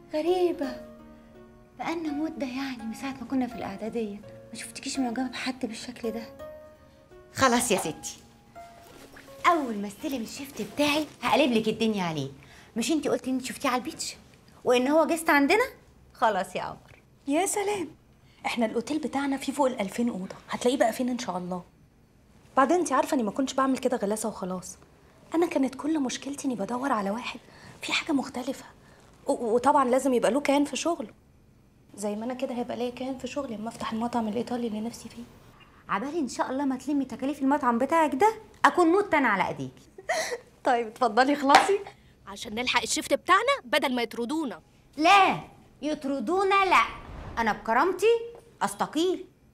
غريبة بقالنا مدة يعني من ساعة ما كنا في الإعدادية ما شفتكيش معجبة بحد بالشكل ده خلاص يا ستي أول ما استلم الشيفت بتاعي هقلب لك الدنيا عليه مش انتي قلتي ان انت شفتيه على البيتش وان هو جست عندنا خلاص يا قمر يا سلام احنا الاوتيل بتاعنا فيه فوق ال 2000 اوضه هتلاقيه بقى فين ان شاء الله بعدين انت عارفه اني ما كنتش بعمل كده غلاسه وخلاص انا كانت كل مشكلتي اني بدور على واحد في حاجه مختلفه و- وطبعا لازم يبقى له كيان في شغله زي ما انا كده هيبقى ليا كيان في شغلي لما افتح المطعم الايطالي اللي نفسي فيه عبالي ان شاء الله ما تلمي تكاليف المطعم بتاعك ده اكون مت انا على ايديكي طيب اتفضلي خلاصي عشان نلحق الشفت بتاعنا بدل ما يطردونا لا يطردونا لا انا بكرامتي استقيل